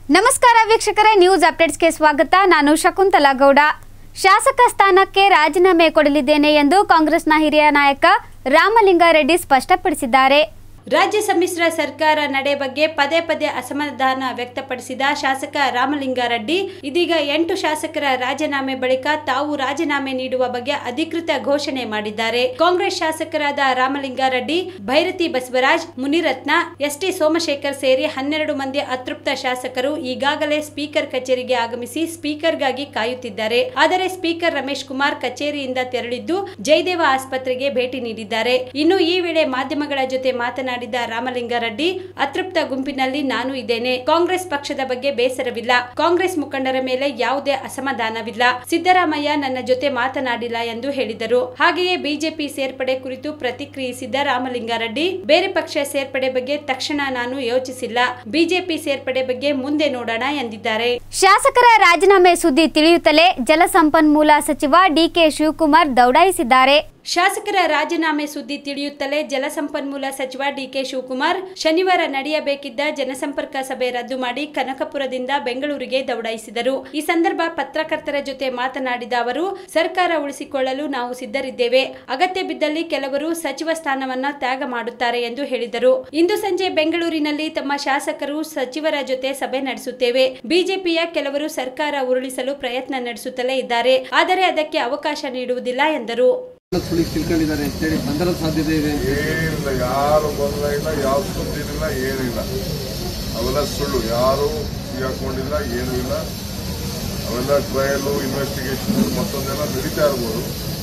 ನಮಸ್ಕಾರ ವೀಕ್ಷಕರೇ ನ್ಯೂಸ್ ಅಪ್ಡೇಟ್ಸ್ಗೆ ಸ್ವಾಗತ ನಾನು ಶಕುಂತಲಾ ಗೌಡ ಶಾಸಕ ಸ್ಥಾನಕ್ಕೆ ರಾಜೀನಾಮೆ ಕೊಡಲಿದ್ದೇನೆ ಎಂದು ಕಾಂಗ್ರೆಸ್ನ ಹಿರಿಯ ನಾಯಕ ರಾಮಲಿಂಗಾರೆಡ್ಡಿ ಸ್ಪಷ್ಟಪಡಿಸಿದ್ದಾರೆ ರಾಜ್ಯ ಸಮ್ಮಿಶ್ರ ಸರ್ಕಾರ ನಡೆ ಬಗ್ಗೆ ಪದೇ ಪದೇ ಅಸಮಾಧಾನ ವ್ಯಕ್ತಪಡಿಸಿದ ಶಾಸಕ ರಾಮಲಿಂಗಾರೆಡ್ಡಿ ಇದೀಗ ಎಂಟು ಶಾಸಕರ ರಾಜೀನಾಮೆ ಬಳಿಕ ತಾವು ರಾಜೀನಾಮೆ ನೀಡುವ ಬಗ್ಗೆ ಅಧಿಕೃತ ಘೋಷಣೆ ಮಾಡಿದ್ದಾರೆ ಕಾಂಗ್ರೆಸ್ ಶಾಸಕರಾದ ರಾಮಲಿಂಗಾರೆಡ್ಡಿ ಭೈರತಿ ಬಸವರಾಜ್ ಮುನಿರತ್ನ ಎಸ್ಟಿ ಸೋಮಶೇಖರ್ ಸೇರಿ ಹನ್ನೆರಡು ಮಂದಿ ಅತೃಪ್ತ ಶಾಸಕರು ಈಗಾಗಲೇ ಸ್ಪೀಕರ್ ಕಚೇರಿಗೆ ಆಗಮಿಸಿ ಸ್ಪೀಕರ್ಗಾಗಿ ಕಾಯುತ್ತಿದ್ದಾರೆ ಆದರೆ ಸ್ಪೀಕರ್ ರಮೇಶ್ ಕುಮಾರ್ ಕಚೇರಿಯಿಂದ ತೆರಳಿದ್ದು ಜಯದೇವ ಆಸ್ಪತ್ರೆಗೆ ಭೇಟಿ ನೀಡಿದ್ದಾರೆ ಇನ್ನು ಈ ವೇಳೆ ಮಾಧ್ಯಮಗಳ ಜೊತೆ ಮಾತನಾಡಿದ ರಾಮಲಿಂಗಾರೆಡ್ಡಿ ಅತೃಪ್ತ ಗುಂಪಿನಲ್ಲಿ ನಾನು ಇದ್ದೇನೆ ಕಾಂಗ್ರೆಸ್ ಪಕ್ಷದ ಬಗ್ಗೆ ಬೇಸರವಿಲ್ಲ ಕಾಂಗ್ರೆಸ್ ಮುಖಂಡರ ಮೇಲೆ ಯಾವುದೇ ಅಸಮಾಧಾನವಿಲ್ಲ ಸಿದ್ದರಾಮಯ್ಯ ನನ್ನ ಜೊತೆ ಮಾತನಾಡಿಲ್ಲ ಎಂದು ಹೇಳಿದರು ಹಾಗೆಯೇ ಬಿಜೆಪಿ ಸೇರ್ಪಡೆ ಕುರಿತು ಪ್ರತಿಕ್ರಿಯಿಸಿದ ರಾಮಲಿಂಗಾರೆಡ್ಡಿ ಬೇರೆ ಪಕ್ಷ ಸೇರ್ಪಡೆ ಬಗ್ಗೆ ತಕ್ಷಣ ನಾನು ಯೋಚಿಸಿಲ್ಲ ಬಿಜೆಪಿ ಸೇರ್ಪಡೆ ಬಗ್ಗೆ ಮುಂದೆ ನೋಡೋಣ ಎಂದಿದ್ದಾರೆ ಶಾಸಕರ ರಾಜೀನಾಮೆ ಸುದ್ದಿ ತಿಳಿಯುತ್ತಲೇ ಜಲಸಂಪನ್ಮೂಲ ಸಚಿವ ಡಿಕೆ ಶಿವಕುಮಾರ್ ದೌಡಾಯಿಸಿದ್ದಾರೆ ಶಾಸಕರ ರಾಜೀನಾಮೆ ಸುದ್ದಿ ತಿಳಿಯುತ್ತಲೇ ಜಲಸಂಪನ್ಮೂಲ ಸಚಿವ ಡಿಕೆ ಶಿವಕುಮಾರ್ ಶನಿವಾರ ನಡೆಯಬೇಕಿದ್ದ ಜನಸಂಪರ್ಕ ಸಭೆ ರದ್ದು ಮಾಡಿ ಕನಕಪುರದಿಂದ ಬೆಂಗಳೂರಿಗೆ ದೌಡಾಯಿಸಿದರು ಈ ಸಂದರ್ಭ ಪತ್ರಕರ್ತರ ಜೊತೆ ಮಾತನಾಡಿದ ಅವರು ಸರ್ಕಾರ ಉಳಿಸಿಕೊಳ್ಳಲು ನಾವು ಸಿದ್ಧರಿದ್ದೇವೆ ಅಗತ್ಯ ಬಿದ್ದಲ್ಲಿ ಕೆಲವರು ಸಚಿವ ಸ್ಥಾನವನ್ನ ತ್ಯಾಗ ಮಾಡುತ್ತಾರೆ ಎಂದು ಹೇಳಿದರು ಇಂದು ಸಂಜೆ ಬೆಂಗಳೂರಿನಲ್ಲಿ ತಮ್ಮ ಶಾಸಕರು ಸಚಿವರ ಜೊತೆ ಸಭೆ ನಡೆಸುತ್ತೇವೆ ಬಿಜೆಪಿಯ ಕೆಲವರು ಸರ್ಕಾರ ಉರುಳಿಸಲು ಪ್ರಯತ್ನ ನಡೆಸುತ್ತಲೇ ಇದ್ದಾರೆ ಆದರೆ ಅದಕ್ಕೆ ಅವಕಾಶ ನೀಡುವುದಿಲ್ಲ ಎಂದರು ಸುಳಿ ತಿಳ್ಕೊಂಡಿದ್ದಾರೆ ಅಂತೇಳಿ ಬಂಧನದ ಸಾಧ್ಯತೆ ಇದೆ ಏನಿಲ್ಲ ಯಾರು ಬಂದ ಇಲ್ಲ ಯಾವ ಸುದ್ದಿನಿಲ್ಲ ಏನಿಲ್ಲ ಅವೆಲ್ಲ ಸುಳ್ಳು ಯಾರು ಸಿಗಾಕೊಂಡಿಲ್ಲ ಏನೂ ಇಲ್ಲ ಅವೆಲ್ಲ ಟ್ರಯಲು ಇನ್ವೆಸ್ಟಿಗೇಷನ್ ಮತ್ತೊಂದೆಲ್ಲ ನಡೀತಾ ಇರ್ಬೋದು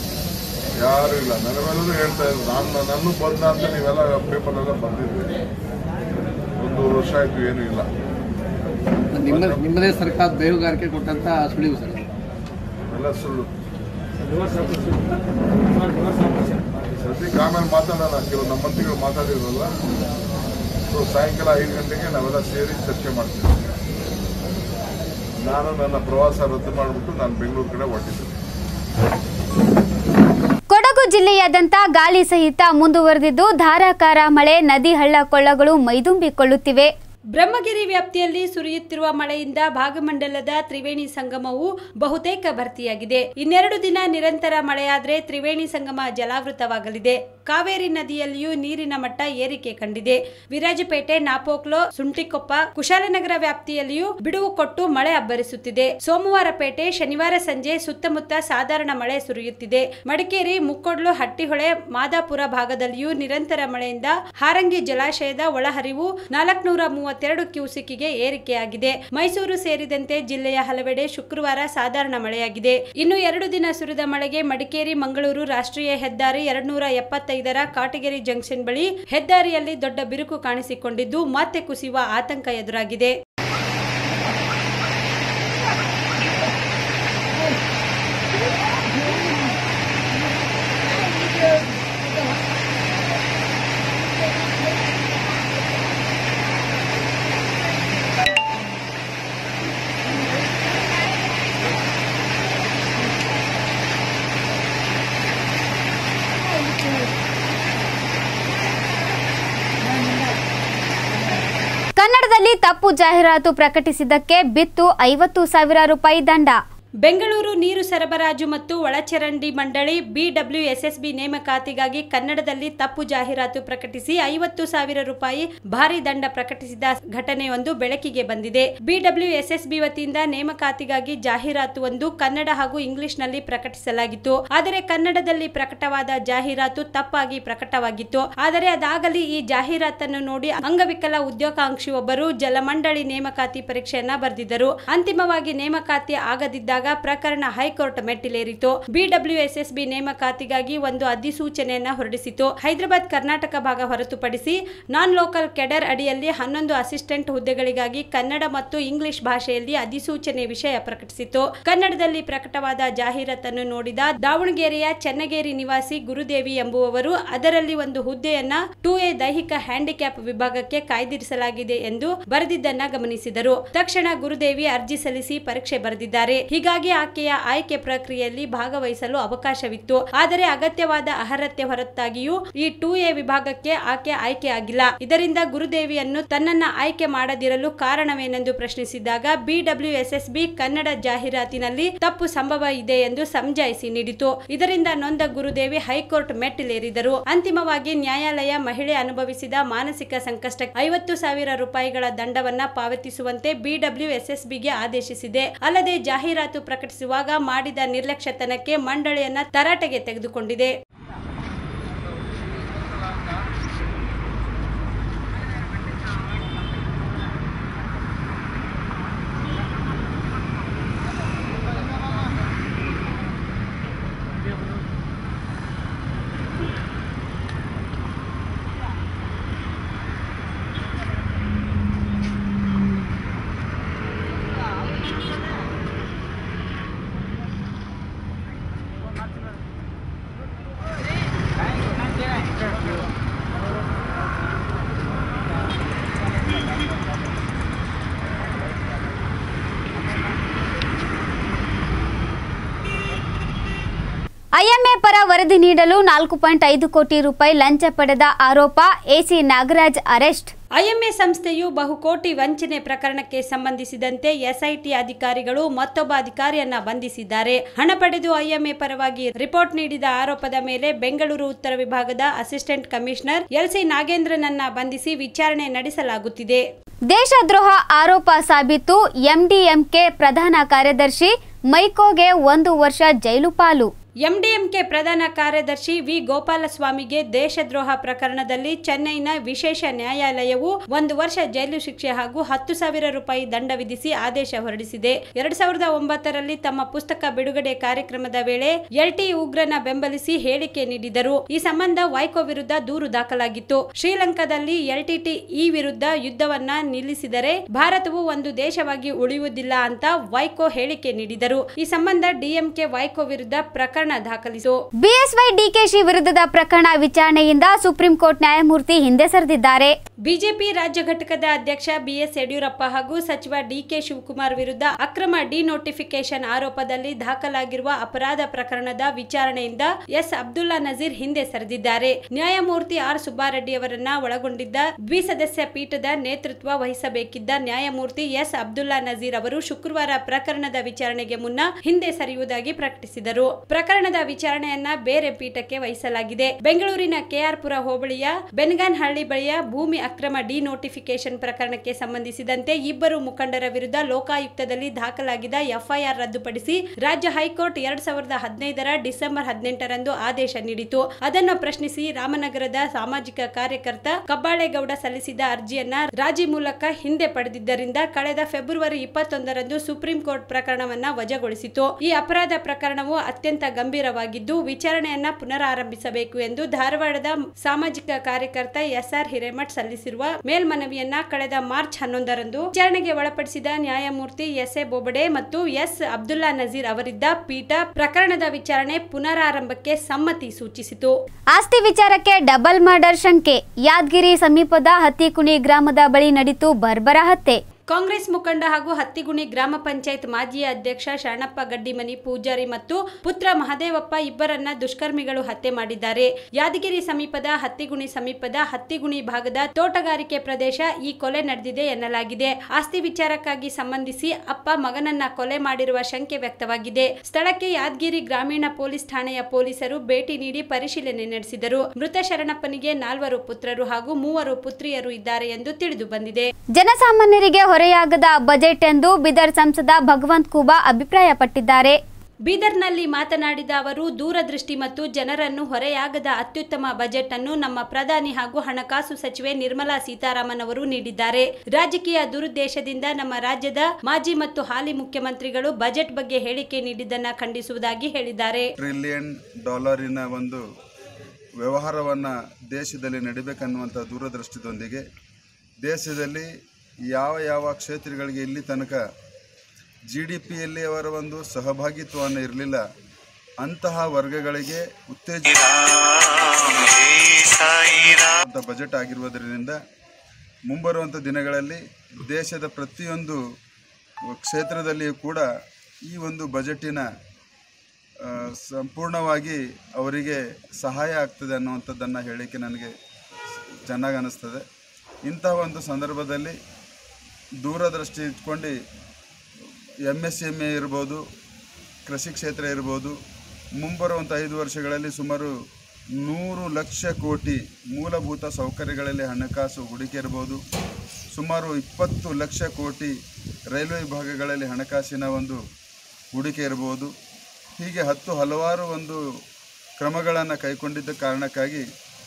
ಯಾರು ಇಲ್ಲ ನನ್ನ ಮೇಲೂ ಹೇಳ್ತಾ ಇದ್ರು ನಾನು ನನ್ನ ಬಂದ ಅಂತ ನೀವೆಲ್ಲ ಪೇಪರ್ಲೆಲ್ಲ ಬಂದಿದ್ರಿ ಒಂದು ವರ್ಷ ಆಯ್ತು ಏನೂ ಇಲ್ಲ ನಿಮ್ಮ ನಿಮ್ಮದೇ ಸರ್ಕಾರ ಬೇಹುಗಾರಿಕೆ ಕೊಟ್ಟಂತ ಸುಳಿವು ಸರ್ ಎಲ್ಲ ಸುಳ್ಳು ಸದ್ಯಕ್ಕೆ ಆಮೇಲೆ ಮಾತಾಡೋಣ ಕೆಲವು ನಮ್ಮ ಮಂತ್ರಿಗಳು ಮಾತಾಡಿರಲ್ಲ ಸೊ ಸಾಯಂಕಾಲ ಐದು ಗಂಟೆಗೆ ನಾವೆಲ್ಲ ಸೇರಿ ಚರ್ಚೆ ಮಾಡ್ತೀವಿ ನಾನು ನನ್ನ ಪ್ರವಾಸ ರದ್ದು ಮಾಡಿಬಿಟ್ಟು ನಾನು ಬೆಂಗಳೂರು ಕಡೆ ಹೊರಟಿದ್ದೆ ಕೊಡಗು ಜಿಲ್ಲೆಯಾದ್ಯಂತ ಗಾಳಿ ಸಹಿತ ಮುಂದುವರೆದಿದ್ದು ಧಾರಾಕಾರ ಮಳೆ ನದಿ ಹಳ್ಳ ಕೊಳ್ಳಗಳು ಮೈದುಂಬಿಕೊಳ್ಳುತ್ತಿವೆ ಬ್ರಹ್ಮಗಿರಿ ವ್ಯಾಪ್ತಿಯಲ್ಲಿ ಸುರಿಯುತ್ತಿರುವ ಮಳೆಯಿಂದ ಭಾಗಮಂಡಲದ ತ್ರಿವೇಣಿ ಸಂಗಮವು ಬಹುತೇಕ ಭರ್ತಿಯಾಗಿದೆ ಇನ್ನೆರಡು ದಿನ ನಿರಂತರ ಮಳೆಯಾದರೆ ತ್ರಿವೇಣಿ ಸಂಗಮ ಜಲಾವೃತವಾಗಲಿದೆ ಕಾವೇರಿ ನದಿಯಲ್ಲಿಯೂ ನೀರಿನ ಮಟ್ಟ ಏರಿಕೆ ಕಂಡಿದೆ ವಿರಾಜಪೇಟೆ ನಾಪೋಕ್ಲೋ ಸುಂಟಿಕೊಪ್ಪ ಕುಶಾಲನಗರ ವ್ಯಾಪ್ತಿಯಲ್ಲಿಯೂ ಬಿಡುವು ಕೊಟ್ಟು ಮಳೆ ಅಬ್ಬರಿಸುತ್ತಿದೆ ಸೋಮವಾರ ಪೇಟೆ ಶನಿವಾರ ಸಂಜೆ ಸುತ್ತಮುತ್ತ ಸಾಧಾರಣ ಮಳೆ ಸುರಿಯುತ್ತಿದೆ ಮಡಿಕೇರಿ ಮುಕ್ಕೊಡ್ಲು ಹಟ್ಟಿಹೊಳೆ ಮಾದಾಪುರ ಭಾಗದಲ್ಲಿಯೂ ನಿರಂತರ ಮಳೆಯಿಂದ ಹಾರಂಗಿ ಜಲಾಶಯದ ಒಳಹರಿವು ನಾಲ್ಕುನೂರ ಮೂವತ್ತೆರಡು ಕ್ಯೂಸಿಕ್ಗೆ ಏರಿಕೆಯಾಗಿದೆ ಮೈಸೂರು ಸೇರಿದಂತೆ ಜಿಲ್ಲೆಯ ಹಲವೆಡೆ ಶುಕ್ರವಾರ ಸಾಧಾರಣ ಮಳೆಯಾಗಿದೆ ಇನ್ನು ಎರಡು ದಿನ ಸುರಿದ ಮಳೆಗೆ ಮಡಿಕೇರಿ ಮಂಗಳೂರು ರಾಷ್ಟ್ರೀಯ ಹೆದ್ದಾರಿ ಎರಡ್ನೂರ ಎಪ್ಪತ್ತೈದರ ಕಾಟಗೆರೆ ಜಂಕ್ಷನ್ ಬಳಿ ಹೆದ್ದಾರಿಯಲ್ಲಿ ದೊಡ್ಡ ಬಿರುಕು ಕಾಣಿಸಿಕೊಂಡಿದ್ದು ಮತ್ತೆ ಕುಸಿಯುವ ಆತಂಕ ಎದುರಾಗಿದೆ ಕನ್ನಡದಲ್ಲಿ ತಪ್ಪು ಜಾಹೀರಾತು ಪ್ರಕಟಿಸಿದ್ದಕ್ಕೆ ಬಿತ್ತು ಐವತ್ತು ಸಾವಿರ ರೂಪಾಯಿ ದಂಡ ಬೆಂಗಳೂರು ನೀರು ಸರಬರಾಜು ಮತ್ತು ಒಳಚರಂಡಿ ಮಂಡಳಿ ಬಿಡಬ್ಲ್ಯೂಎಸ್ಎಸ್ಬಿ ನೇಮಕಾತಿಗಾಗಿ ಕನ್ನಡದಲ್ಲಿ ತಪ್ಪು ಜಾಹೀರಾತು ಪ್ರಕಟಿಸಿ ಐವತ್ತು ಸಾವಿರ ರೂಪಾಯಿ ಭಾರಿ ದಂಡ ಪ್ರಕಟಿಸಿದ ಘಟನೆಯೊಂದು ಬೆಳಕಿಗೆ ಬಂದಿದೆ ಬಿಡಬ್ಲ್ಯೂಎಸ್ಎಸ್ಬಿ ವತಿಯಿಂದ ನೇಮಕಾತಿಗಾಗಿ ಜಾಹೀರಾತು ಒಂದು ಕನ್ನಡ ಹಾಗೂ ಇಂಗ್ಲಿಷ್ನಲ್ಲಿ ಪ್ರಕಟಿಸಲಾಗಿತ್ತು ಆದರೆ ಕನ್ನಡದಲ್ಲಿ ಪ್ರಕಟವಾದ ಜಾಹೀರಾತು ತಪ್ಪಾಗಿ ಪ್ರಕಟವಾಗಿತ್ತು ಆದರೆ ಅದಾಗಲಿ ಈ ಜಾಹೀರಾತನ್ನು ನೋಡಿ ಅಂಗವಿಕಲ ಉದ್ಯೋಗಾಂಕ್ಷಿಯೊಬ್ಬರು ಜಲಮಂಡಳಿ ನೇಮಕಾತಿ ಪರೀಕ್ಷೆಯನ್ನ ಬರೆದಿದ್ದರು ಅಂತಿಮವಾಗಿ ನೇಮಕಾತಿ ಆಗದಿದ್ದಾಗ ಪ್ರಕರಣ ಹೈಕೋರ್ಟ್ ಮೆಟ್ಟಿಲೇರಿತು ಬಿಡಬ್ಲ್ಯೂಎಸ್ಎಸ್ಬಿ ನೇಮಕಾತಿಗಾಗಿ ಒಂದು ಅಧಿಸೂಚನೆಯನ್ನ ಹೊರಡಿಸಿತು ಹೈದರಾಬಾದ್ ಕರ್ನಾಟಕ ಭಾಗ ಹೊರತುಪಡಿಸಿ ನಾನ್ ಲೋಕಲ್ ಕೆಡರ್ ಅಡಿಯಲ್ಲಿ ಹನ್ನೊಂದು ಅಸಿಸ್ಟೆಂಟ್ ಹುದ್ದೆಗಳಿಗಾಗಿ ಕನ್ನಡ ಮತ್ತು ಇಂಗ್ಲಿಷ್ ಭಾಷೆಯಲ್ಲಿ ಅಧಿಸೂಚನೆ ವಿಷಯ ಪ್ರಕಟಿಸಿತು ಕನ್ನಡದಲ್ಲಿ ಪ್ರಕಟವಾದ ಜಾಹೀರಾತನ್ನು ನೋಡಿದ ದಾವಣಗೆರೆಯ ಚೆನ್ನಗೇರಿ ನಿವಾಸಿ ಗುರುದೇವಿ ಎಂಬುವವರು ಅದರಲ್ಲಿ ಒಂದು ಹುದ್ದೆಯನ್ನ ಟೂ ಎ ದೈಹಿಕ ಹ್ಯಾಂಡಿಕ್ಯಾಪ್ ವಿಭಾಗಕ್ಕೆ ಕಾಯ್ದಿರಿಸಲಾಗಿದೆ ಎಂದು ಬರೆದಿದ್ದನ್ನ ಗಮನಿಸಿದರು ತಕ್ಷಣ ಗುರುದೇವಿ ಅರ್ಜಿ ಸಲ್ಲಿಸಿ ಪರೀಕ್ಷೆ ಬರೆದಿದ್ದಾರೆ ಹೀಗಾಗಿ ಹೀಗಾಗಿ ಆಕೆಯ ಆಯ್ಕೆ ಪ್ರಕ್ರಿಯೆಯಲ್ಲಿ ಭಾಗವಹಿಸಲು ಅವಕಾಶವಿತ್ತು ಆದರೆ ಅಗತ್ಯವಾದ ಅರ್ಹತೆ ಹೊರತಾಗಿಯೂ ಈ ಟೂ ಎ ವಿಭಾಗಕ್ಕೆ ಆಕೆ ಆಯ್ಕೆಯಾಗಿಲ್ಲ ಇದರಿಂದ ಗುರುದೇವಿಯನ್ನು ತನ್ನನ್ನ ಆಯ್ಕೆ ಮಾಡದಿರಲು ಕಾರಣವೇನೆಂದು ಪ್ರಶ್ನಿಸಿದಾಗ ಬಿಡಬ್ಲ್ಯೂಎಸ್ಎಸ್ಬಿ ಕನ್ನಡ ಜಾಹೀರಾತಿನಲ್ಲಿ ತಪ್ಪು ಸಂಭವ ಇದೆ ಎಂದು ಸಮಜಾಯಿಸಿ ನೀಡಿತು ಇದರಿಂದ ನೊಂದ ಗುರುದೇವಿ ಹೈಕೋರ್ಟ್ ಮೆಟ್ಟಿಲೇರಿದರು ಅಂತಿಮವಾಗಿ ನ್ಯಾಯಾಲಯ ಮಹಿಳೆ ಅನುಭವಿಸಿದ ಮಾನಸಿಕ ಸಂಕಷ್ಟ ಐವತ್ತು ಸಾವಿರ ರೂಪಾಯಿಗಳ ದಂಡವನ್ನ ಪಾವತಿಸುವಂತೆ ಬಿಡಬ್ಲ್ಯೂಎಸ್ಎಸ್ಬಿಗೆ ಆದೇಶಿಸಿದೆ ಅಲ್ಲದೆ ಜಾಹೀರಾತು ಪ್ರಕಟಿಸುವಾಗ ಮಾಡಿದ ನಿರ್ಲಕ್ಷ್ಯತನಕ್ಕೆ ಮಂಡಳಿಯನ್ನ ತರಾಟೆಗೆ ತೆಗೆದುಕೊಂಡಿದೆ ಐಎಂಎ ಪರ ವರದಿ ನೀಡಲು ನಾಲ್ಕು ಪಾಯಿಂಟ್ ಐದು ಕೋಟಿ ರೂಪಾಯಿ ಲಂಚ ಪಡೆದ ಆರೋಪ ಎಸಿ ನಾಗರಾಜ್ ಅರೆಸ್ಟ್ ಐಎಂಎ ಸಂಸ್ಥೆಯು ಬಹುಕೋಟಿ ವಂಚನೆ ಪ್ರಕರಣಕ್ಕೆ ಸಂಬಂಧಿಸಿದಂತೆ ಎಸ್ಐಟಿ ಅಧಿಕಾರಿಗಳು ಮತ್ತೊಬ್ಬ ಅಧಿಕಾರಿಯನ್ನ ಬಂಧಿಸಿದ್ದಾರೆ ಹಣ ಪಡೆದು ಐಎಂಎ ಪರವಾಗಿ ರಿಪೋರ್ಟ್ ನೀಡಿದ ಆರೋಪದ ಮೇಲೆ ಬೆಂಗಳೂರು ಉತ್ತರ ವಿಭಾಗದ ಅಸಿಸ್ಟೆಂಟ್ ಕಮಿಷನರ್ ಎಲ್ಸಿ ನಾಗೇಂದ್ರನನ್ನ ಬಂಧಿಸಿ ವಿಚಾರಣೆ ನಡೆಸಲಾಗುತ್ತಿದೆ ದೇಶದ್ರೋಹ ಆರೋಪ ಸಾಬೀತು ಎಂಡಿಎಂಕೆ ಪ್ರಧಾನ ಕಾರ್ಯದರ್ಶಿ ಮೈಕೋಗೆ ಒಂದು ವರ್ಷ ಜೈಲು ಪಾಲು ಎಂಡಿಎಂಕೆ ಪ್ರಧಾನ ಕಾರ್ಯದರ್ಶಿ ವಿ ಗೋಪಾಲಸ್ವಾಮಿಗೆ ದೇಶದ್ರೋಹ ಪ್ರಕರಣದಲ್ಲಿ ಚೆನ್ನೈನ ವಿಶೇಷ ನ್ಯಾಯಾಲಯವು ಒಂದು ವರ್ಷ ಜೈಲು ಶಿಕ್ಷೆ ಹಾಗೂ ಹತ್ತು ಸಾವಿರ ರೂಪಾಯಿ ದಂಡ ವಿಧಿಸಿ ಆದೇಶ ಹೊರಡಿಸಿದೆ ಎರಡ್ ಸಾವಿರದ ಒಂಬತ್ತರಲ್ಲಿ ತಮ್ಮ ಪುಸ್ತಕ ಬಿಡುಗಡೆ ಕಾರ್ಯಕ್ರಮದ ವೇಳೆ ಎಲ್ಟಿ ಉಗ್ರನ ಬೆಂಬಲಿಸಿ ಹೇಳಿಕೆ ನೀಡಿದರು ಈ ಸಂಬಂಧ ವೈಕೋ ವಿರುದ್ಧ ದೂರು ದಾಖಲಾಗಿತ್ತು ಶ್ರೀಲಂಕಾದಲ್ಲಿ ಎಲ್ಟಿಟಿ ಈ ವಿರುದ್ಧ ಯುದ್ಧವನ್ನ ನಿಲ್ಲಿಸಿದರೆ ಭಾರತವು ಒಂದು ದೇಶವಾಗಿ ಉಳಿಯುವುದಿಲ್ಲ ಅಂತ ವೈಕೋ ಹೇಳಿಕೆ ನೀಡಿದರು ಈ ಸಂಬಂಧ ಡಿಎಂಕೆ ವೈಕೋ ವಿರುದ್ಧ ಪ್ರಕರಣ ದಾಖಲಿಸು ಬಿಎಸ್ವೈ ಡಿಕೆಶಿ ವಿರುದ್ಧದ ಪ್ರಕರಣ ವಿಚಾರಣೆಯಿಂದ ಸುಪ್ರೀಂ ಕೋರ್ಟ್ ನ್ಯಾಯಮೂರ್ತಿ ಹಿಂದೆ ಸರಿದಿದ್ದಾರೆ ಬಿಜೆಪಿ ರಾಜ್ಯ ಘಟಕದ ಅಧ್ಯಕ್ಷ ಬಿಎಸ್ ಯಡಿಯೂರಪ್ಪ ಹಾಗೂ ಸಚಿವ ಡಿಕೆ ಶಿವಕುಮಾರ್ ವಿರುದ್ಧ ಅಕ್ರಮ ಡಿನೋಟಿಫಿಕೇಶನ್ ಆರೋಪದಲ್ಲಿ ದಾಖಲಾಗಿರುವ ಅಪರಾಧ ಪ್ರಕರಣದ ವಿಚಾರಣೆಯಿಂದ ಎಸ್ ಅಬ್ದುಲ್ಲಾ ನಜೀರ್ ಹಿಂದೆ ಸರಿದಿದ್ದಾರೆ ನ್ಯಾಯಮೂರ್ತಿ ಆರ್ ಸುಬ್ಬಾರೆಡ್ಡಿ ಅವರನ್ನ ಒಳಗೊಂಡಿದ್ದ ದ್ವಿಸದಸ್ಯ ಪೀಠದ ನೇತೃತ್ವ ವಹಿಸಬೇಕಿದ್ದ ನ್ಯಾಯಮೂರ್ತಿ ಎಸ್ ಅಬ್ದುಲ್ಲಾ ನಜೀರ್ ಅವರು ಶುಕ್ರವಾರ ಪ್ರಕರಣದ ವಿಚಾರಣೆಗೆ ಮುನ್ನ ಹಿಂದೆ ಸರಿಯುವುದಾಗಿ ಪ್ರಕಟಿಸಿದರು ಪ್ರಕರಣದ ವಿಚಾರಣೆಯನ್ನ ಬೇರೆ ಪೀಠಕ್ಕೆ ವಹಿಸಲಾಗಿದೆ ಬೆಂಗಳೂರಿನ ಕೆಆರ್ಪುರ ಹೋಬಳಿಯ ಬೆನ್ಗಾನ್ಹಳ್ಳಿ ಬಳಿಯ ಭೂಮಿ ಅಕ್ರಮ ಡಿನೋಟಿಫಿಕೇಶನ್ ಪ್ರಕರಣಕ್ಕೆ ಸಂಬಂಧಿಸಿದಂತೆ ಇಬ್ಬರು ಮುಖಂಡರ ವಿರುದ್ಧ ಲೋಕಾಯುಕ್ತದಲ್ಲಿ ದಾಖಲಾಗಿದ್ದ ಎಫ್ಐಆರ್ ರದ್ದುಪಡಿಸಿ ರಾಜ್ಯ ಹೈಕೋರ್ಟ್ ಎರಡ್ ಸಾವಿರದ ಹದಿನೈದರ ಡಿಸೆಂಬರ್ ಹದಿನೆಂಟರಂದು ಆದೇಶ ನೀಡಿತು ಅದನ್ನು ಪ್ರಶ್ನಿಸಿ ರಾಮನಗರದ ಸಾಮಾಜಿಕ ಕಾರ್ಯಕರ್ತ ಕಬ್ಬಾಳೇಗೌಡ ಸಲ್ಲಿಸಿದ ಅರ್ಜಿಯನ್ನ ರಾಜಿ ಮೂಲಕ ಹಿಂದೆ ಪಡೆದಿದ್ದರಿಂದ ಕಳೆದ ಫೆಬ್ರವರಿ ಇಪ್ಪತ್ತೊಂದರಂದು ಸುಪ್ರೀಂ ಕೋರ್ಟ್ ಪ್ರಕರಣವನ್ನ ವಜಾಗೊಳಿಸಿತು ಈ ಅಪರಾಧ ಪ್ರಕರಣವು ಅತ್ಯಂತ ಗಂಭೀರವಾಗಿದ್ದು ವಿಚಾರಣೆಯನ್ನ ಪುನರಾರಂಭಿಸಬೇಕು ಎಂದು ಧಾರವಾಡದ ಸಾಮಾಜಿಕ ಕಾರ್ಯಕರ್ತ ಎಸ್ಆರ್ ಹಿರೇಮಠ್ ಸಲ್ಲಿಸಿರುವ ಮೇಲ್ಮನವಿಯನ್ನ ಕಳೆದ ಮಾರ್ಚ್ ಹನ್ನೊಂದರಂದು ವಿಚಾರಣೆಗೆ ಒಳಪಡಿಸಿದ ನ್ಯಾಯಮೂರ್ತಿ ಎಸ್ ಎ ಬೊಬಡೆ ಮತ್ತು ಎಸ್ ಅಬ್ದುಲ್ಲಾ ನಜೀರ್ ಅವರಿದ್ದ ಪೀಠ ಪ್ರಕರಣದ ವಿಚಾರಣೆ ಪುನರಾರಂಭಕ್ಕೆ ಸಮ್ಮತಿ ಸೂಚಿಸಿತು ಆಸ್ತಿ ವಿಚಾರಕ್ಕೆ ಡಬಲ್ ಮರ್ಡರ್ ಶಂಕೆ ಯಾದಗಿರಿ ಸಮೀಪದ ಹತ್ತಿಕುಣಿ ಗ್ರಾಮದ ಬಳಿ ನಡೀತು ಬರ್ಬರ ಹತ್ಯೆ ಕಾಂಗ್ರೆಸ್ ಮುಖಂಡ ಹಾಗೂ ಹತ್ತಿಗುಣಿ ಗ್ರಾಮ ಪಂಚಾಯತ್ ಮಾಜಿ ಅಧ್ಯಕ್ಷ ಶರಣಪ್ಪ ಗಡ್ಡಿಮನಿ ಪೂಜಾರಿ ಮತ್ತು ಪುತ್ರ ಮಹದೇವಪ್ಪ ಇಬ್ಬರನ್ನ ದುಷ್ಕರ್ಮಿಗಳು ಹತ್ಯೆ ಮಾಡಿದ್ದಾರೆ ಯಾದಗಿರಿ ಸಮೀಪದ ಹತ್ತಿಗುಣಿ ಸಮೀಪದ ಹತ್ತಿಗುಣಿ ಭಾಗದ ತೋಟಗಾರಿಕೆ ಪ್ರದೇಶ ಈ ಕೊಲೆ ನಡೆದಿದೆ ಎನ್ನಲಾಗಿದೆ ಆಸ್ತಿ ವಿಚಾರಕ್ಕಾಗಿ ಸಂಬಂಧಿಸಿ ಅಪ್ಪ ಮಗನನ್ನ ಕೊಲೆ ಮಾಡಿರುವ ಶಂಕೆ ವ್ಯಕ್ತವಾಗಿದೆ ಸ್ಥಳಕ್ಕೆ ಯಾದಗಿರಿ ಗ್ರಾಮೀಣ ಪೊಲೀಸ್ ಠಾಣೆಯ ಪೊಲೀಸರು ಭೇಟಿ ನೀಡಿ ಪರಿಶೀಲನೆ ನಡೆಸಿದರು ಮೃತ ಶರಣಪ್ಪನಿಗೆ ನಾಲ್ವರು ಪುತ್ರರು ಹಾಗೂ ಮೂವರು ಪುತ್ರಿಯರು ಇದ್ದಾರೆ ಎಂದು ತಿಳಿದು ಬಂದಿದೆ ಜನಸಾಮಾನ್ಯರಿಗೆ ಹೊರೆಯಾಗದ ಬಜೆಟ್ ಎಂದು ಬಿದರ್ ಸಂಸದ ಭಗವಂತ್ ಖೂಬಾ ಅಭಿಪ್ರಾಯಪಟ್ಟಿದ್ದಾರೆ ಬೀದರ್ನಲ್ಲಿ ಮಾತನಾಡಿದ ಅವರು ದೂರದೃಷ್ಟಿ ಮತ್ತು ಜನರನ್ನು ಹೊರೆಯಾಗದ ಅತ್ಯುತ್ತಮ ಬಜೆಟ್ ಅನ್ನು ನಮ್ಮ ಪ್ರಧಾನಿ ಹಾಗೂ ಹಣಕಾಸು ಸಚಿವೆ ನಿರ್ಮಲಾ ಸೀತಾರಾಮನ್ ಅವರು ನೀಡಿದ್ದಾರೆ ರಾಜಕೀಯ ದುರುದ್ದೇಶದಿಂದ ನಮ್ಮ ರಾಜ್ಯದ ಮಾಜಿ ಮತ್ತು ಹಾಲಿ ಮುಖ್ಯಮಂತ್ರಿಗಳು ಬಜೆಟ್ ಬಗ್ಗೆ ಹೇಳಿಕೆ ನೀಡಿದ್ದನ್ನ ಖಂಡಿಸುವುದಾಗಿ ಹೇಳಿದ್ದಾರೆ ಟ್ರಿಲಿಯನ್ ಡಾಲರಿನ ಒಂದು ವ್ಯವಹಾರವನ್ನು ದೇಶದಲ್ಲಿ ನಡಿಬೇಕನ್ನುವಂಥ ದೂರದೃಷ್ಟಿದೊಂದಿಗೆ ದೇಶದಲ್ಲಿ ಯಾವ ಯಾವ ಕ್ಷೇತ್ರಗಳಿಗೆ ಇಲ್ಲಿ ತನಕ ಜಿ ಡಿ ಪಿಯಲ್ಲಿ ಅವರ ಒಂದು ಸಹಭಾಗಿತ್ವವನ್ನು ಇರಲಿಲ್ಲ ಅಂತಹ ವರ್ಗಗಳಿಗೆ ಉತ್ತೇಜನ ಅಂತ ಬಜೆಟ್ ಆಗಿರುವುದರಿಂದ ಮುಂಬರುವಂಥ ದಿನಗಳಲ್ಲಿ ದೇಶದ ಪ್ರತಿಯೊಂದು ಕ್ಷೇತ್ರದಲ್ಲಿಯೂ ಕೂಡ ಈ ಒಂದು ಬಜೆಟಿನ ಆ, ಸಂಪೂರ್ಣವಾಗಿ ಅವರಿಗೆ ಸಹಾಯ ಆಗ್ತದೆ ಅನ್ನುವಂಥದ್ದನ್ನು ಹೇಳಲಿಕ್ಕೆ ನನಗೆ ಚೆನ್ನಾಗಿ ಅನ್ನಿಸ್ತದೆ ಇಂತಹ ಒಂದು ಸಂದರ್ಭದಲ್ಲಿ ದೂರದೃಷ್ಟಿ ಇಟ್ಕೊಂಡು ಎಮ್ ಎಸ್ ಎಮ್ ಎ ಇರ್ಬೋದು ಕೃಷಿ ಕ್ಷೇತ್ರ ಇರ್ಬೋದು ಮುಂಬರುವಂಥ ಐದು ವರ್ಷಗಳಲ್ಲಿ ಸುಮಾರು ನೂರು ಲಕ್ಷ ಕೋಟಿ ಮೂಲಭೂತ ಸೌಕರ್ಯಗಳಲ್ಲಿ ಹಣಕಾಸು ಹೂಡಿಕೆ ಇರ್ಬೋದು ಸುಮಾರು ಇಪ್ಪತ್ತು ಲಕ್ಷ ಕೋಟಿ ರೈಲ್ವೆ ವಿಭಾಗಗಳಲ್ಲಿ ಹಣಕಾಸಿನ ಒಂದು ಹೂಡಿಕೆ ಇರ್ಬೋದು ಹೀಗೆ ಹತ್ತು ಹಲವಾರು ಒಂದು ಕ್ರಮಗಳನ್ನು ಕೈಗೊಂಡಿದ್ದ ಕಾರಣಕ್ಕಾಗಿ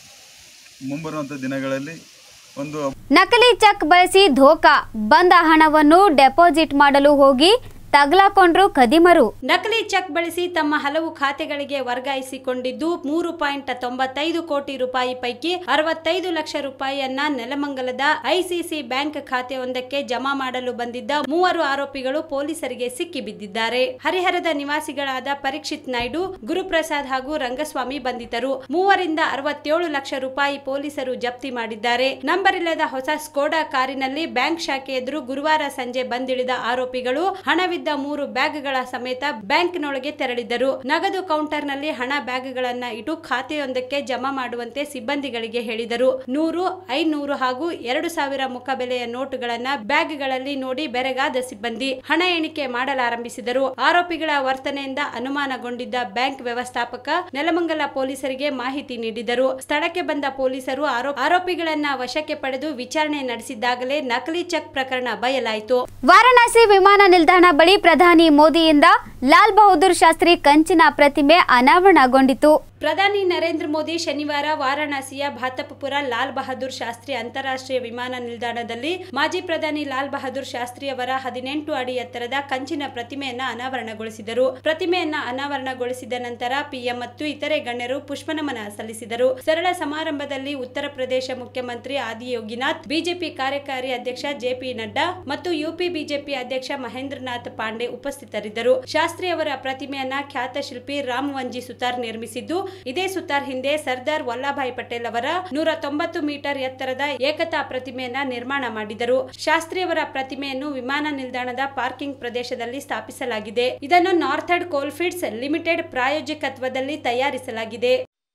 ಮುಂಬರುವಂಥ ದಿನಗಳಲ್ಲಿ ಒಂದು ನಕಲಿ ಚೆಕ್ ಬಳಸಿ ಧೋಕಾ ಬಂದ ಹಣವನ್ನು ಡೆಪಾಸಿಟ್ ಮಾಡಲು ಹೋಗಿ ತಗಲಾಕೊಂಡ್ರು ಖದೀಮರು ನಕಲಿ ಚೆಕ್ ಬಳಸಿ ತಮ್ಮ ಹಲವು ಖಾತೆಗಳಿಗೆ ವರ್ಗಾಯಿಸಿಕೊಂಡಿದ್ದು ಮೂರು ಪಾಯಿಂಟ್ ತೊಂಬತ್ತೈದು ಕೋಟಿ ರೂಪಾಯಿ ಪೈಕಿ ಅರವತ್ತೈದು ಲಕ್ಷ ರೂಪಾಯಿಯನ್ನ ನೆಲಮಂಗಲದ ಐಸಿಸಿ ಬ್ಯಾಂಕ್ ಖಾತೆಯೊಂದಕ್ಕೆ ಜಮಾ ಮಾಡಲು ಬಂದಿದ್ದ ಮೂವರು ಆರೋಪಿಗಳು ಪೊಲೀಸರಿಗೆ ಸಿಕ್ಕಿಬಿದ್ದಿದ್ದಾರೆ ಹರಿಹರದ ನಿವಾಸಿಗಳಾದ ಪರೀಕ್ಷಿತ್ ನಾಯ್ಡು ಗುರುಪ್ರಸಾದ್ ಹಾಗೂ ರಂಗಸ್ವಾಮಿ ಬಂಧಿತರು ಮೂವರಿಂದ ಅರವತ್ತೇಳು ಲಕ್ಷ ರೂಪಾಯಿ ಪೊಲೀಸರು ಜಪ್ತಿ ಮಾಡಿದ್ದಾರೆ ನಂಬರ್ ಇಲ್ಲದ ಹೊಸ ಸ್ಕೋಡಾ ಕಾರಿನಲ್ಲಿ ಬ್ಯಾಂಕ್ ಶಾಖೆ ಎದುರು ಗುರುವಾರ ಸಂಜೆ ಬಂದಿಳಿದ ಆರೋಪಿಗಳು ಹಣವಿದ್ದ ಮೂರು ಬ್ಯಾಗ್ಗಳ ಸಮೇತ ಬ್ಯಾಂಕ್ನೊಳಗೆ ತೆರಳಿದ್ದರು ನಗದು ಕೌಂಟರ್ನಲ್ಲಿ ಹಣ ಬ್ಯಾಗ್ಗಳನ್ನ ಇಟ್ಟು ಖಾತೆಯೊಂದಕ್ಕೆ ಜಮಾ ಮಾಡುವಂತೆ ಸಿಬ್ಬಂದಿಗಳಿಗೆ ಹೇಳಿದರು ನೂರು ಐನೂರು ಹಾಗೂ ಎರಡು ಸಾವಿರ ಮುಖಬೆಲೆಯ ನೋಟುಗಳನ್ನ ಬ್ಯಾಗ್ಗಳಲ್ಲಿ ನೋಡಿ ಬೆರಗಾದ ಸಿಬ್ಬಂದಿ ಹಣ ಎಣಿಕೆ ಮಾಡಲಾರಂಭಿಸಿದರು ಆರೋಪಿಗಳ ವರ್ತನೆಯಿಂದ ಅನುಮಾನಗೊಂಡಿದ್ದ ಬ್ಯಾಂಕ್ ವ್ಯವಸ್ಥಾಪಕ ನೆಲಮಂಗಲ ಪೊಲೀಸರಿಗೆ ಮಾಹಿತಿ ನೀಡಿದರು ಸ್ಥಳಕ್ಕೆ ಬಂದ ಪೊಲೀಸರು ಆರೋ- ಆರೋಪಿಗಳನ್ನ ವಶಕ್ಕೆ ಪಡೆದು ವಿಚಾರಣೆ ನಡೆಸಿದ್ದಾಗಲೇ ನಕಲಿ ಚೆಕ್ ಪ್ರಕರಣ ಬಯಲಾಯಿತು ವಾರಣಾಸಿ ವಿಮಾನ ನಿಲ್ದಾಣ ಬಳಿ ಪ್ರಧಾನಿ ಮೋದಿಯಿಂದ ಲಾಲ್ ಬಹದ್ದೂರ್ ಶಾಸ್ತ್ರಿ ಕಂಚಿನ ಪ್ರತಿಮೆ ಅನಾವರಣಗೊಂಡಿತು ಪ್ರಧಾನಿ ನರೇಂದ್ರ ಮೋದಿ ಶನಿವಾರ ವಾರಾಣಸಿಯ ಭಾತಪುರ ಲಾಲ್ ಬಹದ್ದೂರ್ ಶಾಸ್ತ್ರಿ ಅಂತಾರಾಷ್ಟ್ರೀಯ ವಿಮಾನ ನಿಲ್ದಾಣದಲ್ಲಿ ಮಾಜಿ ಪ್ರಧಾನಿ ಲಾಲ್ ಬಹದ್ದೂರ್ ಶಾಸ್ತ್ರಿ ಅವರ ಹದಿನೆಂಟು ಅಡಿ ಎತ್ತರದ ಕಂಚಿನ ಪ್ರತಿಮೆಯನ್ನ ಅನಾವರಣಗೊಳಿಸಿದರು ಪ್ರತಿಮೆಯನ್ನ ಅನಾವರಣಗೊಳಿಸಿದ ನಂತರ ಪಿಎಂ ಮತ್ತು ಇತರೆ ಗಣ್ಯರು ಪುಷ್ಪನಮನ ಸಲ್ಲಿಸಿದರು ಸರಳ ಸಮಾರಂಭದಲ್ಲಿ ಉತ್ತರ ಪ್ರದೇಶ ಮುಖ್ಯಮಂತ್ರಿ ಆದಿಯೋಗಿನಾಥ್ ಬಿಜೆಪಿ ಕಾರ್ಯಕಾರಿ ಅಧ್ಯಕ್ಷ ಜೆಪಿ ನಡ್ಡಾ ಮತ್ತು ಯುಪಿ ಬಿಜೆಪಿ ಅಧ್ಯಕ್ಷ ಮಹೇಂದ್ರನಾಥ್ ಪಾಂಡೆ ಉಪಸ್ಥಿತರಿದ್ದರು ಶಾಸ್ತ್ರಿ ಅವರ ಪ್ರತಿಮೆಯನ್ನ ಖ್ಯಾತ ಶಿಲ್ಪಿ ರಾಮ್ ವಂಜಿ ಸುತಾರ್ ನಿರ್ಮಿಸಿದ್ದು ಇದೇ ಸುತಾರ್ ಹಿಂದೆ ಸರ್ದಾರ್ ವಲ್ಲಭಾಯ್ ಪಟೇಲ್ ಅವರ ನೂರ ತೊಂಬತ್ತು ಮೀಟರ್ ಎತ್ತರದ ಏಕತಾ ಪ್ರತಿಮೆಯನ್ನ ನಿರ್ಮಾಣ ಮಾಡಿದರು ಶಾಸ್ತ್ರಿ ಅವರ ಪ್ರತಿಮೆಯನ್ನು ವಿಮಾನ ನಿಲ್ದಾಣದ ಪಾರ್ಕಿಂಗ್ ಪ್ರದೇಶದಲ್ಲಿ ಸ್ಥಾಪಿಸಲಾಗಿದೆ ಇದನ್ನು ನಾರ್ಥರ್ಡ್ ಕೋಲ್ಫೀಲ್ಡ್ಸ್ ಲಿಮಿಟೆಡ್ ಪ್ರಾಯೋಜಕತ್ವದಲ್ಲಿ ತಯಾರಿಸಲಾಗಿದೆ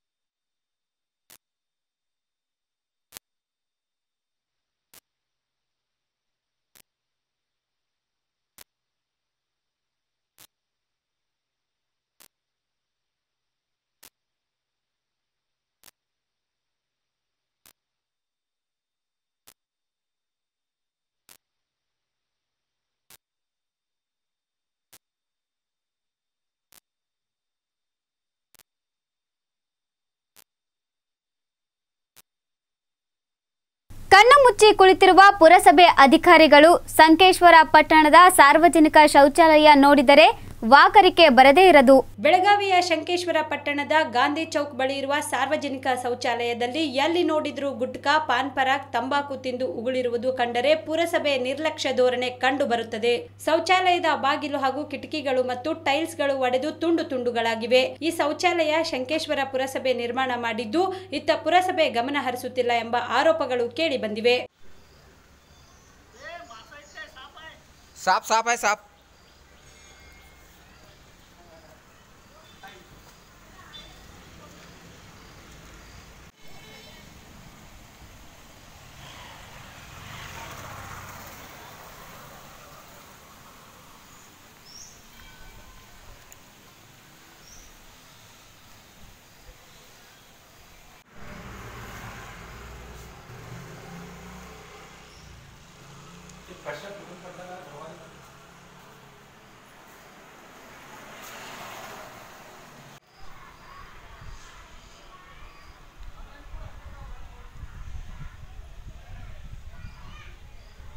ಕಣ್ಣು ಮುಚ್ಚಿ ಕುಳಿತಿರುವ ಪುರಸಭೆ ಅಧಿಕಾರಿಗಳು ಸಂಕೇಶ್ವರ ಪಟ್ಟಣದ ಸಾರ್ವಜನಿಕ ಶೌಚಾಲಯ ನೋಡಿದರೆ ವಾಕರಿಕೆ ಬರದೇ ಇರದು ಬೆಳಗಾವಿಯ ಶಂಕೇಶ್ವರ ಪಟ್ಟಣದ ಗಾಂಧಿ ಚೌಕ್ ಬಳಿ ಇರುವ ಸಾರ್ವಜನಿಕ ಶೌಚಾಲಯದಲ್ಲಿ ಎಲ್ಲಿ ನೋಡಿದ್ರೂ ಗುಟ್ಕಾ ಪಾನ್ ಪರಾಗ್ ತಂಬಾಕು ತಿಂದು ಉಗುಳಿರುವುದು ಕಂಡರೆ ಪುರಸಭೆ ನಿರ್ಲಕ್ಷ್ಯ ಧೋರಣೆ ಕಂಡು ಬರುತ್ತದೆ ಶೌಚಾಲಯದ ಬಾಗಿಲು ಹಾಗೂ ಕಿಟಕಿಗಳು ಮತ್ತು ಟೈಲ್ಸ್ಗಳು ಒಡೆದು ತುಂಡು ತುಂಡುಗಳಾಗಿವೆ ಈ ಶೌಚಾಲಯ ಶಂಕೇಶ್ವರ ಪುರಸಭೆ ನಿರ್ಮಾಣ ಮಾಡಿದ್ದು ಇತ್ತ ಪುರಸಭೆ ಗಮನ ಹರಿಸುತ್ತಿಲ್ಲ ಎಂಬ ಆರೋಪಗಳು ಕೇಳಿ ಬಂದಿವೆ साफ साफ है साफ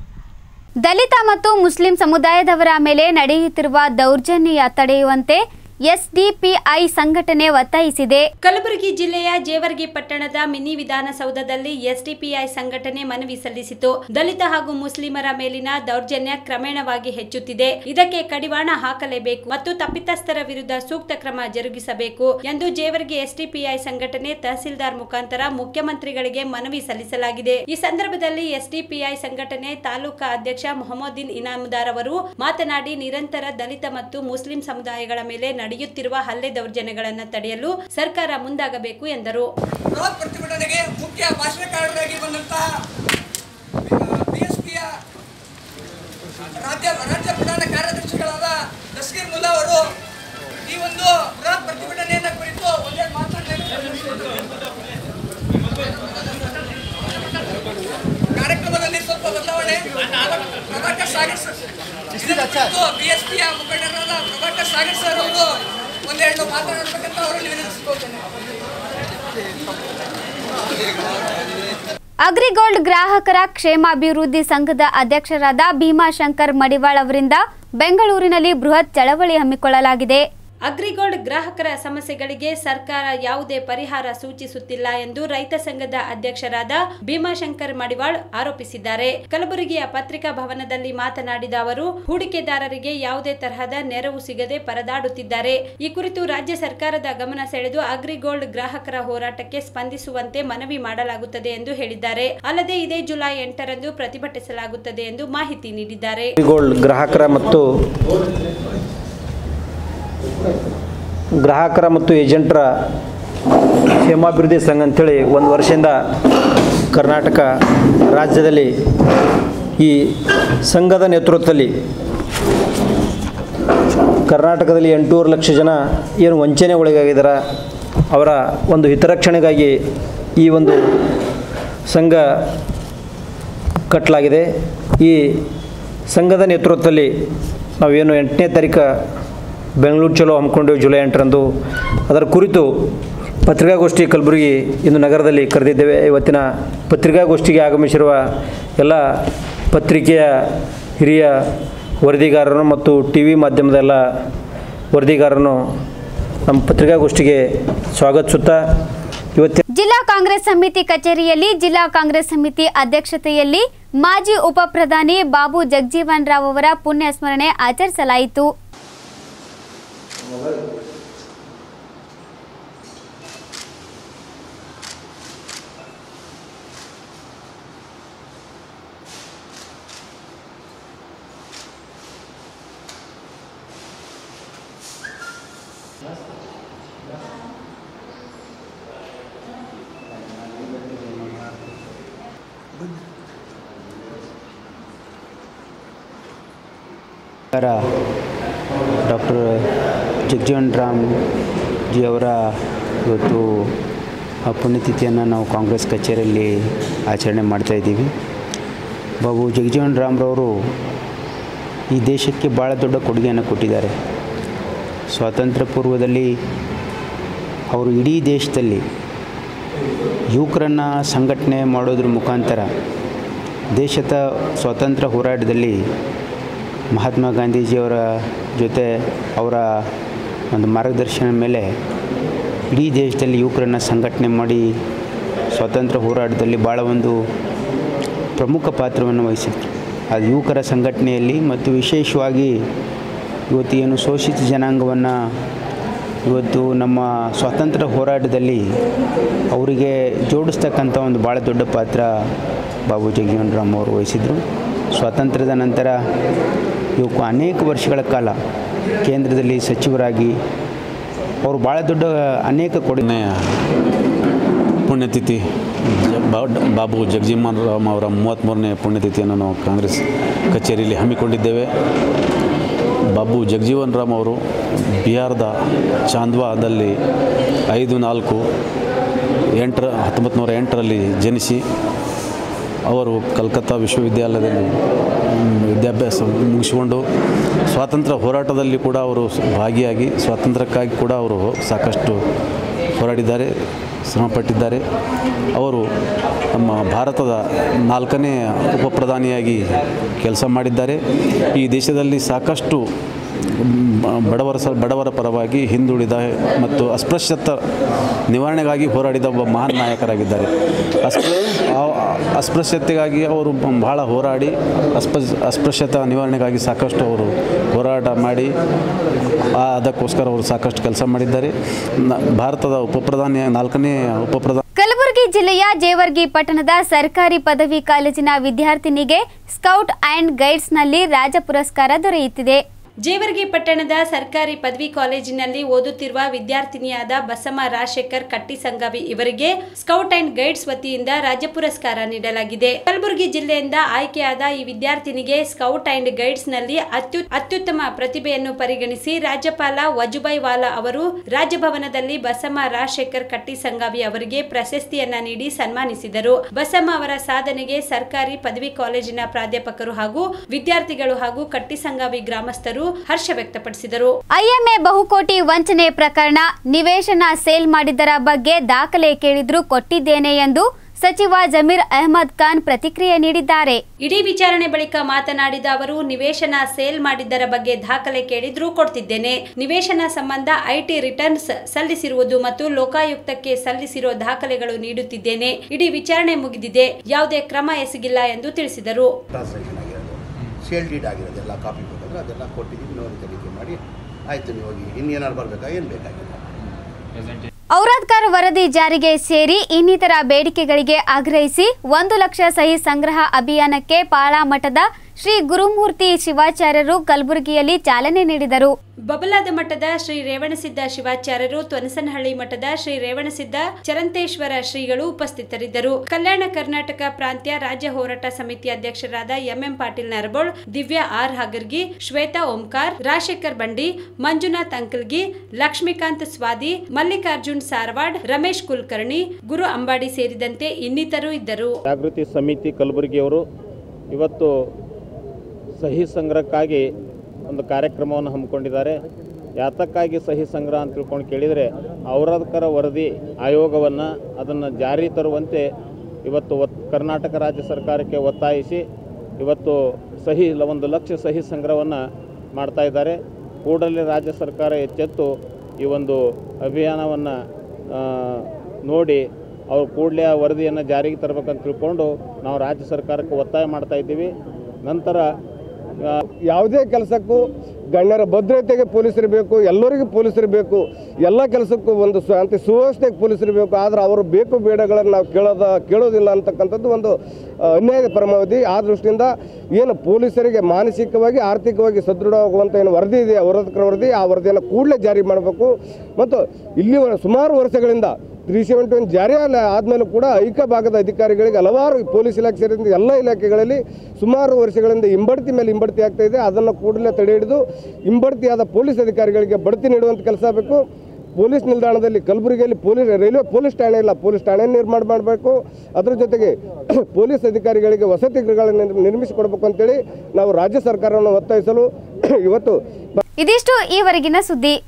ದಲಿತ ಮತ್ತು ಮುಸ್ಲಿಂ ಸಮುದಾಯದವರ ಮೇಲೆ ನಡೆಯುತ್ತಿರುವ ದೌರ್ಜನ್ಯ ತಡೆಯುವಂತೆ ಎಸ್ಡಿಪಿಐ ಸಂಘಟನೆ ಒತ್ತಾಯಿಸಿದೆ ಕಲಬುರಗಿ ಜಿಲ್ಲೆಯ ಜೇವರ್ಗಿ ಪಟ್ಟಣದ ಮಿನಿ ವಿಧಾನಸೌಧದಲ್ಲಿ ಎಸ್ಡಿಪಿಐ ಸಂಘಟನೆ ಮನವಿ ಸಲ್ಲಿಸಿತು ದಲಿತ ಹಾಗೂ ಮುಸ್ಲಿಮರ ಮೇಲಿನ ದೌರ್ಜನ್ಯ ಕ್ರಮೇಣವಾಗಿ ಹೆಚ್ಚುತ್ತಿದೆ ಇದಕ್ಕೆ ಕಡಿವಾಣ ಹಾಕಲೇಬೇಕು ಮತ್ತು ತಪ್ಪಿತಸ್ಥರ ವಿರುದ್ಧ ಸೂಕ್ತ ಕ್ರಮ ಜರುಗಿಸಬೇಕು ಎಂದು ಜೇವರ್ಗಿ ಎಸ್ಡಿಪಿಐ ಸಂಘಟನೆ ತಹಸೀಲ್ದಾರ್ ಮುಖಾಂತರ ಮುಖ್ಯಮಂತ್ರಿಗಳಿಗೆ ಮನವಿ ಸಲ್ಲಿಸಲಾಗಿದೆ ಈ ಸಂದರ್ಭದಲ್ಲಿ ಎಸ್ಡಿಪಿಐ ಸಂಘಟನೆ ತಾಲೂಕಾ ಅಧ್ಯಕ್ಷ ಮೊಹಮ್ಮದ್ದೀನ್ ಇನಾಮದಾರ್ ಅವರು ಮಾತನಾಡಿ ನಿರಂತರ ದಲಿತ ಮತ್ತು ಮುಸ್ಲಿಂ ಸಮುದಾಯಗಳ ಮೇಲೆ ನಡೆಯುತ್ತಿರುವ ಹಲ್ಲೆ ದೌರ್ಜನ್ಯಗಳನ್ನು ತಡೆಯಲು ಸರ್ಕಾರ ಮುಂದಾಗಬೇಕು ಎಂದರು ಬೃಹತ್ ಪ್ರತಿಭಟನೆಗೆ ಮುಖ್ಯ ಭಾಷಣಕಾರರಾಗಿ ಬಂದಂತಹ ಬಿಎಸ್ಪಿಯ ರಾಜ್ಯ ರಾಜ್ಯ ಪ್ರಧಾನ ಕಾರ್ಯದರ್ಶಿಗಳಾದ ತಸ್ಕೀರ್ ಮುಲ್ಲಾ ಅವರು ಈ ಒಂದು ಬೃಹತ್ ಪ್ರತಿಭಟನೆಯನ್ನ ಕುರಿತು ಒಂದೆರಡು ಮಾತನಾಡಿ ಕಾರ್ಯಕ್ರಮದಲ್ಲಿ ಸ್ವಲ್ಪ ಬದಲಾವಣೆ ಪ್ರಭಾಕರ್ ಸಾಗರ್ ಸರ್ ಬಿಎಸ್ಪಿಯ ಮುಖಂಡರಾದ ಪ್ರಭಾಕರ್ ಸಾಗರ್ ಸರ್ ಅವರು ಒಂದೆರಡು ಮಾತನಾಡಬೇಕಂತ ಅವರಲ್ಲಿ ವಿನಂತಿಸಿಕೊಳ್ತೇನೆ ಅಗ್ರಿಗೋಲ್ಡ್ ಗ್ರಾಹಕರ ಕ್ಷೇಮಾಭಿವೃದ್ಧಿ ಸಂಘದ ಅಧ್ಯಕ್ಷರಾದ ಭೀಮಾಶಂಕರ್ ಮಡಿವಾಳ್ ಅವರಿಂದ ಬೆಂಗಳೂರಿನಲ್ಲಿ ಬೃಹತ್ ಚಳವಳಿ ಹಮ್ಮಿಕೊಳ್ಳಲಾಗಿದೆ ಅಗ್ರಿಗೋಲ್ಡ್ ಗ್ರಾಹಕರ ಸಮಸ್ಯೆಗಳಿಗೆ ಸರ್ಕಾರ ಯಾವುದೇ ಪರಿಹಾರ ಸೂಚಿಸುತ್ತಿಲ್ಲ ಎಂದು ರೈತ ಸಂಘದ ಅಧ್ಯಕ್ಷರಾದ ಭೀಮಾಶಂಕರ್ ಮಡಿವಾಳ್ ಆರೋಪಿಸಿದ್ದಾರೆ ಕಲಬುರಗಿಯ ಪತ್ರಿಕಾ ಭವನದಲ್ಲಿ ಮಾತನಾಡಿದ ಅವರು ಹೂಡಿಕೆದಾರರಿಗೆ ಯಾವುದೇ ತರಹದ ನೆರವು ಸಿಗದೆ ಪರದಾಡುತ್ತಿದ್ದಾರೆ ಈ ಕುರಿತು ರಾಜ್ಯ ಸರ್ಕಾರದ ಗಮನ ಸೆಳೆದು ಅಗ್ರಿಗೋಲ್ಡ್ ಗ್ರಾಹಕರ ಹೋರಾಟಕ್ಕೆ ಸ್ಪಂದಿಸುವಂತೆ ಮನವಿ ಮಾಡಲಾಗುತ್ತದೆ ಎಂದು ಹೇಳಿದ್ದಾರೆ ಅಲ್ಲದೆ ಇದೇ ಜುಲೈ ಎಂಟರಂದು ಪ್ರತಿಭಟಿಸಲಾಗುತ್ತದೆ ಎಂದು ಮಾಹಿತಿ ನೀಡಿದ್ದಾರೆ ಗೋಲ್ಡ್ ಗ್ರಾಹಕರ ಮತ್ತು ಗ್ರಾಹಕರ ಮತ್ತು ಏಜೆಂಟರ ಕ್ಷೇಮಾಭಿವೃದ್ಧಿ ಸಂಘ ಅಂಥೇಳಿ ಒಂದು ವರ್ಷದಿಂದ ಕರ್ನಾಟಕ ರಾಜ್ಯದಲ್ಲಿ ಈ ಸಂಘದ ನೇತೃತ್ವದಲ್ಲಿ ಕರ್ನಾಟಕದಲ್ಲಿ ಎಂಟೂವರೆ ಲಕ್ಷ ಜನ ಏನು ವಂಚನೆ ಒಳಗಾಗಿದ್ದಾರೆ ಅವರ ಒಂದು ಹಿತರಕ್ಷಣೆಗಾಗಿ ಈ ಒಂದು ಸಂಘ ಕಟ್ಟಲಾಗಿದೆ ಈ ಸಂಘದ ನೇತೃತ್ವದಲ್ಲಿ ನಾವೇನು ಎಂಟನೇ ತಾರೀಕು ಬೆಂಗಳೂರು ಚಲೋ ಹಮ್ಮಿಕೊಂಡೇವು ಜುಲೈ ಎಂಟರಂದು ಅದರ ಕುರಿತು ಪತ್ರಿಕಾಗೋಷ್ಠಿ ಕಲಬುರಗಿ ಇಂದು ನಗರದಲ್ಲಿ ಕರೆದಿದ್ದೇವೆ ಇವತ್ತಿನ ಪತ್ರಿಕಾಗೋಷ್ಠಿಗೆ ಆಗಮಿಸಿರುವ ಎಲ್ಲ ಪತ್ರಿಕೆಯ ಹಿರಿಯ ವರದಿಗಾರರು ಮತ್ತು ಟಿ ವಿ ಮಾಧ್ಯಮದ ಎಲ್ಲ ವರದಿಗಾರರನ್ನು ನಮ್ಮ ಪತ್ರಿಕಾಗೋಷ್ಠಿಗೆ ಸ್ವಾಗತಿಸುತ್ತಾ ಇವತ್ತಿನ ಜಿಲ್ಲಾ ಕಾಂಗ್ರೆಸ್ ಸಮಿತಿ ಕಚೇರಿಯಲ್ಲಿ ಜಿಲ್ಲಾ ಕಾಂಗ್ರೆಸ್ ಸಮಿತಿ ಅಧ್ಯಕ್ಷತೆಯಲ್ಲಿ ಮಾಜಿ ಉಪ ಪ್ರಧಾನಿ ಬಾಬು ಜಗಜೀವನ್ ರಾವ್ ಅವರ ಪುಣ್ಯ ಸ್ಮರಣೆ ಆಚರಿಸಲಾಯಿತು ನಮಸ್ಕಾರ ಡಾಕ್ಟರ್ ಜಗಜೀವನ್ ರಾಮ್ ಜಿ ಅವರ ಇವತ್ತು ಆ ಪುಣ್ಯತಿಥಿಯನ್ನು ನಾವು ಕಾಂಗ್ರೆಸ್ ಕಚೇರಿಯಲ್ಲಿ ಆಚರಣೆ ಮಾಡ್ತಾ ಇದ್ದೀವಿ ಬಾಬು ಜಗಜೀವನ್ ರಾಮ್ರವರು ಈ ದೇಶಕ್ಕೆ ಭಾಳ ದೊಡ್ಡ ಕೊಡುಗೆಯನ್ನು ಕೊಟ್ಟಿದ್ದಾರೆ ಸ್ವಾತಂತ್ರ್ಯ ಪೂರ್ವದಲ್ಲಿ ಅವರು ಇಡೀ ದೇಶದಲ್ಲಿ ಯುವಕರನ್ನು ಸಂಘಟನೆ ಮಾಡೋದ್ರ ಮುಖಾಂತರ ದೇಶದ ಸ್ವಾತಂತ್ರ್ಯ ಹೋರಾಟದಲ್ಲಿ ಮಹಾತ್ಮ ಗಾಂಧೀಜಿಯವರ ಜೊತೆ ಅವರ ಒಂದು ಮಾರ್ಗದರ್ಶನ ಮೇಲೆ ಇಡೀ ದೇಶದಲ್ಲಿ ಯುವಕರನ್ನು ಸಂಘಟನೆ ಮಾಡಿ ಸ್ವಾತಂತ್ರ್ಯ ಹೋರಾಟದಲ್ಲಿ ಭಾಳ ಒಂದು ಪ್ರಮುಖ ಪಾತ್ರವನ್ನು ವಹಿಸಿದ್ರು ಅದು ಯುವಕರ ಸಂಘಟನೆಯಲ್ಲಿ ಮತ್ತು ವಿಶೇಷವಾಗಿ ಇವತ್ತು ಏನು ಶೋಷಿತ ಜನಾಂಗವನ್ನು ಇವತ್ತು ನಮ್ಮ ಸ್ವಾತಂತ್ರ್ಯ ಹೋರಾಟದಲ್ಲಿ ಅವರಿಗೆ ಜೋಡಿಸ್ತಕ್ಕಂಥ ಒಂದು ಭಾಳ ದೊಡ್ಡ ಪಾತ್ರ ಬಾಬು ಜಗಜೀವನ್ ರಾಮ್ ಅವರು ವಹಿಸಿದರು ಸ್ವಾತಂತ್ರ್ಯದ ನಂತರ ಇವಕ್ಕೆ ಅನೇಕ ವರ್ಷಗಳ ಕಾಲ ಕೇಂದ್ರದಲ್ಲಿ ಸಚಿವರಾಗಿ ಅವರು ಭಾಳ ದೊಡ್ಡ ಅನೇಕ ಕೊಡುಗೆ ಪುಣ್ಯತಿಥಿ ಜ- ಬಾ- ಬಾಬು ಜಗಜೀವನ್ ರಾಮ್ ಅವರ ಮೂವತ್ತ್ಮೂರನೇ ಪುಣ್ಯತಿಥಿಯನ್ನು ನಾವು ಕಾಂಗ್ರೆಸ್ ಕಚೇರಿಯಲ್ಲಿ ಹಮ್ಮಿಕೊಂಡಿದ್ದೇವೆ ಬಾಬು ಜಗಜೀವನ್ ರಾಮ್ ಅವರು ಬಿಹಾರದ ಚಾಂದ್ವಾದಲ್ಲಿ ಐದು ನಾಲ್ಕು ಎಂಟರ ಹತ್ತೊಂಬತ್ತು ನೂರ ಎಂಟರಲ್ಲಿ ಜನಿಸಿ ಅವರು ಕಲ್ಕತ್ತಾ ವಿಶ್ವವಿದ್ಯಾಲಯದಲ್ಲಿ ಮ್, ವಿದ್ಯಾಭ್ಯಾಸ ಮುಗಿಸಿಕೊಂಡು ಸ್ವಾತಂತ್ರ್ಯ ಹೋರಾಟದಲ್ಲಿ ಕೂಡ ಅವರು ಭಾಗಿಯಾಗಿ ಸ್ವಾತಂತ್ರ್ಯಕ್ಕಾಗಿ ಕೂಡ ಅವರು ಸಾಕಷ್ಟು ಹೋರಾಡಿದ್ದಾರೆ ಶ್ರಮಪಟ್ಟಿದ್ದಾರೆ ಅವರು ನಮ್ಮ ಭಾರತದ ನಾಲ್ಕನೇ ಉಪ ಪ್ರಧಾನಿಯಾಗಿ ಕೆಲಸ ಮಾಡಿದ್ದಾರೆ ಈ ದೇಶದಲ್ಲಿ ಸಾಕಷ್ಟು ಬ- ಬಡವರ ಸ ಬಡವರ ಪರವಾಗಿ ಹಿಂದುಳಿದ ಮತ್ತು ಅಸ್ಪೃಶ್ಯತ ನಿವಾರಣೆಗಾಗಿ ಹೋರಾಡಿದ ಒಬ್ಬ ಮಹಾನ್ ನಾಯಕರಾಗಿದ್ದಾರೆ ಅಸ್ಪೃ ಆ- ಅಸ್ಪೃಶ್ಯತೆಗಾಗಿ ಅವರು ಬಹಳ ಹೋರಾಡಿ ಅಸ್ಪೃ ಅಸ್ಪೃಶ್ಯತ ನಿವಾರಣೆಗಾಗಿ ಸಾಕಷ್ಟು ಅವರು ಹೋರಾಟ ಮಾಡಿ ಆ ಅದಕ್ಕೋಸ್ಕರ ಅವರು ಸಾಕಷ್ಟು ಕೆಲಸ ಮಾಡಿದ್ದಾರೆ ನ- ಭಾರತದ ಉಪಪ್ರಧಾನಿ ನಾಲ್ಕನೇ ಉಪಪ್ರಧಾನಿ ಕಲಬುರಗಿ ಜಿಲ್ಲೆಯ ಜೇವರ್ಗಿ ಪಟ್ಟಣದ ಸರ್ಕಾರಿ ಪದವಿ ಕಾಲೇಜಿನ ವಿದ್ಯಾರ್ಥಿನಿಗೆ ಸ್ಕೌಟ್ ಆ್ಯಂಡ್ ಗೈಡ್ಸ್ನಲ್ಲಿ ರಾಜ ಪುರಸ್ಕಾರ ದೊರೆಯುತ್ತಿದೆ ಜೇವರ್ಗಿ ಪಟ್ಟಣದ ಸರ್ಕಾರಿ ಪದವಿ ಕಾಲೇಜಿನಲ್ಲಿ ಓದುತ್ತಿರುವ ವಿದ್ಯಾರ್ಥಿನಿಯಾದ ಬಸಮ್ಮ ರಾಜಶೇಖರ್ ಕಟ್ಟಿಸಂಗವಿ ಇವರಿಗೆ ಸ್ಕೌಟ್ ಅಂಡ್ ಗೈಡ್ಸ್ ವತಿಯಿಂದ ರಾಜ್ಯ ಪುರಸ್ಕಾರ ನೀಡಲಾಗಿದೆ ಕಲಬುರಗಿ ಜಿಲ್ಲೆಯಿಂದ ಆಯ್ಕೆಯಾದ ಈ ವಿದ್ಯಾರ್ಥಿನಿಗೆ ಸ್ಕೌಟ್ ಅಂಡ್ ಗೈಡ್ಸ್ ನಲ್ಲಿ ಅತ್ಯು ಅತ್ಯುತ್ತಮ ಪ್ರತಿಭೆಯನ್ನು ಪರಿಗಣಿಸಿ ರಾಜ್ಯಪಾಲ ವಜುಭಾಯ್ ವಾಲಾ ಅವರು ರಾಜಭವನದಲ್ಲಿ ಬಸಮ್ಮ ರಾಜಶೇಖರ್ ಕಟ್ಟಿಸಂಗಾವಿ ಅವರಿಗೆ ಪ್ರಶಸ್ತಿಯನ್ನ ನೀಡಿ ಸನ್ಮಾನಿಸಿದರು ಬಸಮ್ಮ ಅವರ ಸಾಧನೆಗೆ ಸರ್ಕಾರಿ ಪದವಿ ಕಾಲೇಜಿನ ಪ್ರಾಧ್ಯಾಪಕರು ಹಾಗೂ ವಿದ್ಯಾರ್ಥಿಗಳು ಹಾಗೂ ಕಟ್ಟಿಸಂಗಾವಿ ಗ್ರಾಮಸ್ಥರು ಹರ್ಷ ವ್ಯಕ್ತಪಡಿಸಿದರು ಐಎಂಎ ಬಹುಕೋಟಿ ವಂಚನೆ ಪ್ರಕರಣ ನಿವೇಶನ ಸೇಲ್ ಮಾಡಿದ್ದರ ಬಗ್ಗೆ ದಾಖಲೆ ಕೇಳಿದ್ರು ಕೊಟ್ಟಿದ್ದೇನೆ ಎಂದು ಸಚಿವ ಜಮೀರ್ ಅಹಮದ್ ಖಾನ್ ಪ್ರತಿಕ್ರಿಯೆ ನೀಡಿದ್ದಾರೆ ಇಡೀ ವಿಚಾರಣೆ ಬಳಿಕ ಮಾತನಾಡಿದ ಅವರು ನಿವೇಶನ ಸೇಲ್ ಮಾಡಿದ್ದರ ಬಗ್ಗೆ ದಾಖಲೆ ಕೇಳಿದ್ರೂ ಕೊಡ್ತಿದ್ದೇನೆ ನಿವೇಶನ ಸಂಬಂಧ ಐಟಿ ರಿಟರ್ನ್ಸ್ ಸಲ್ಲಿಸಿರುವುದು ಮತ್ತು ಲೋಕಾಯುಕ್ತಕ್ಕೆ ಸಲ್ಲಿಸಿರೋ ದಾಖಲೆಗಳು ನೀಡುತ್ತಿದ್ದೇನೆ ಇಡೀ ವಿಚಾರಣೆ ಮುಗಿದಿದೆ ಯಾವುದೇ ಕ್ರಮ ಎಸಗಿಲ್ಲ ಎಂದು ತಿಳಿಸಿದರು ಟ್ರಾನ್ಸಾಕ್ಷನ್ ಆಗಿರೋದು ಸೇಲ್ ಡೀಡ್ ಆಗಿರೋದೆಲ್ಲ ಕಾಪಿ ಬೇಕಾದ್ರೆ ಅದೆಲ್ಲ ಕೊಟ್ಟಿದ್ದೀವಿ ನೋಡಿ ತನಿಖೆ ಮಾಡಿ ಆಯಿತು ನೀವು ಹೋಗಿ ಇನ್ನೇನಾದ್ರು ಬರಬೇಕಾ ಏನು ಬೇಕಾಗಿಲ್ಲ ಔರಾದ್ಕರ್ ವರದಿ ಜಾರಿಗೆ ಸೇರಿ ಇನ್ನಿತರ ಬೇಡಿಕೆಗಳಿಗೆ ಆಗ್ರಹಿಸಿ ಒಂದು ಲಕ್ಷ ಸಹಿ ಸಂಗ್ರಹ ಅಭಿಯಾನಕ್ಕೆ ಪಾಳಾಮಠದ ಶ್ರೀ ಗುರುಮೂರ್ತಿ ಶಿವಾಚಾರ್ಯರು ಕಲಬುರಗಿಯಲ್ಲಿ ಚಾಲನೆ ನೀಡಿದರು ಬಬಲಾದ ಮಠದ ಶ್ರೀ ರೇವಣಸಿದ್ದ ಶಿವಾಚಾರ್ಯರು ತ್ವನಸನಹಳ್ಳಿ ಮಠದ ಶ್ರೀ ರೇವಣಸಿದ್ದ ಚರಂತೇಶ್ವರ ಶ್ರೀಗಳು ಉಪಸ್ಥಿತರಿದ್ದರು ಕಲ್ಯಾಣ ಕರ್ನಾಟಕ ಪ್ರಾಂತ್ಯ ರಾಜ್ಯ ಹೋರಾಟ ಸಮಿತಿ ಅಧ್ಯಕ್ಷರಾದ ಎಂಎಂ ಪಾಟೀಲ್ ನರಬೋಳ್ ದಿವ್ಯಾ ಆರ್ ಹಾಗರ್ಗಿ ಶ್ವೇತಾ ಓಂಕಾರ್ ರಾಜಶೇಖರ್ ಬಂಡಿ ಮಂಜುನಾಥ್ ಅಂಕಲ್ಗಿ ಲಕ್ಷ್ಮೀಕಾಂತ್ ಸ್ವಾದಿ ಮಲ್ಲಿಕಾರ್ಜುನ್ ಸಾರವಾಡ್ ರಮೇಶ್ ಕುಲಕರ್ಣಿ ಗುರು ಅಂಬಾಡಿ ಸೇರಿದಂತೆ ಇನ್ನಿತರು ಇದ್ದರು ಜಾಗೃತಿ ಸಮಿತಿ ಕಲಬುರಗಿಯವರು ಇವತ್ತು ಸಹಿ ಸಂಗ್ರಹಕ್ಕಾಗಿ ಒಂದು ಕಾರ್ಯಕ್ರಮವನ್ನು ಹಮ್ಮಿಕೊಂಡಿದ್ದಾರೆ ಯಾತಕ್ಕಾಗಿ ಸಹಿ ಸಂಗ್ರಹ ಅಂತ ತಿಳ್ಕೊಂಡು ಕೇಳಿದರೆ ಔರಾದ್ಕರ ವರದಿ ಆಯೋಗವನ್ನು ಅದನ್ನು ಜಾರಿ ತರುವಂತೆ ಇವತ್ತು ಒತ್ ಕರ್ನಾಟಕ ರಾಜ್ಯ ಸರ್ಕಾರಕ್ಕೆ ಒತ್ತಾಯಿಸಿ ಇವತ್ತು ಸಹಿ ಲ- ಒಂದು ಲಕ್ಷ ಸಹಿ ಸಂಗ್ರಹವನ್ನು ಮಾಡ್ತಾ ಇದ್ದಾರೆ ಕೂಡಲೇ ರಾಜ್ಯ ಸರ್ಕಾರ ಎಚ್ಚೆತ್ತು ಈ ಒಂದು ಅಭಿಯಾನವನ್ನು ನೋಡಿ ಅವ್ರು ಕೂಡಲೇ ಆ ವರದಿಯನ್ನು ಜಾರಿಗೆ ತರಬೇಕಂತ ತಿಳ್ಕೊಂಡು ನಾವು ರಾಜ್ಯ ಸರ್ಕಾರಕ್ಕೆ ಒತ್ತಾಯ ಮಾಡ್ತಾ ಇದ್ದೀವಿ ನಂತರ ಯಾವುದೇ ಕೆಲಸಕ್ಕೂ ಗಣ್ಯರ ಭದ್ರತೆಗೆ ಪೊಲೀಸರು ಬೇಕು ಎಲ್ಲರಿಗೂ ಪೊಲೀಸರು ಬೇಕು ಎಲ್ಲ ಕೆಲಸಕ್ಕೂ ಒಂದು ಶಾಂತಿ ಸುವ್ಯವಸ್ಥೆಗೆ ಪೊಲೀಸರು ಬೇಕು ಆದರೆ ಅವರು ಬೇಕು ಬೇಡಗಳನ್ನು ನಾವು ಕೇಳೋದ ಕೇಳೋದಿಲ್ಲ ಅಂತಕ್ಕಂಥದ್ದು ಒಂದು ಆ, ಅನ್ಯಾಯದ ಪರಮಾವಧಿ ಆ ದೃಷ್ಟಿಯಿಂದ ಏನು ಪೊಲೀಸರಿಗೆ ಮಾನಸಿಕವಾಗಿ ಆರ್ಥಿಕವಾಗಿ ಸದೃಢವಾಗುವಂಥ ಏನು ವರದಿ ಇದೆ ಅವರದಕ್ಕರ ವರದಿ ಆ ವರದಿಯನ್ನು ಕೂಡಲೇ ಜಾರಿ ಮಾಡಬೇಕು ಮತ್ತು ಇಲ್ಲಿ ಸುಮಾರು ವರ್ಷಗಳಿಂದ ತ್ರೀ ಸೆವೆಂಟಿ ಒನ್ ಜಾರಿ ಆದಮೇಲೂ ಕೂಡ ಐಕ ಭಾಗದ ಅಧಿಕಾರಿಗಳಿಗೆ ಹಲವಾರು ಪೊಲೀಸ್ ಇಲಾಖೆ ಸೇರಿದಂತೆ ಎಲ್ಲ ಇಲಾಖೆಗಳಲ್ಲಿ ಸುಮಾರು ವರ್ಷಗಳಿಂದ ಹಿಂಬಡ್ತಿ ಮೇಲೆ ಹಿಂಬಡ್ತಿ ಆಗ್ತಾ ಇದೆ ಅದನ್ನು ಕೂಡಲೇ ತಡೆ ಹಿಡಿದು ಹಿಂಬಡ್ತಿಯಾದ ಪೊಲೀಸ್ ಅಧಿಕಾರಿಗಳಿಗೆ ಬಡ್ತಿ ನೀಡುವಂಥ ಕೆಲಸ ಆಗಬೇಕು ಪೊಲೀಸ್ ನಿಲ್ದಾಣದಲ್ಲಿ ಕಲಬುರಗಿಯಲ್ಲಿ ಪೊಲೀಸ್ ರೈಲ್ವೆ ಪೊಲೀಸ್ ಠಾಣೆ ಇಲ್ಲ ಪೊಲೀಸ್ ಠಾಣೆ ನಿರ್ಮಾಣ ಮಾಡಬೇಕು ಅದ್ರ ಜೊತೆಗೆ ಪೊಲೀಸ್ ಅಧಿಕಾರಿಗಳಿಗೆ ವಸತಿ ಗೃಹಗಳನ್ನು ನಿರ್- ನಿರ್ಮಿಸಿಕೊಡ್ಬೇಕು ಅಂತೇಳಿ ನಾವು ರಾಜ್ಯ ಸರ್ಕಾರವನ್ನು ಒತ್ತಾಯಿಸಲು ಇವತ್ತು ಇದಿಷ್ಟು ಈವರೆಗಿನ ಸುದ್ದಿ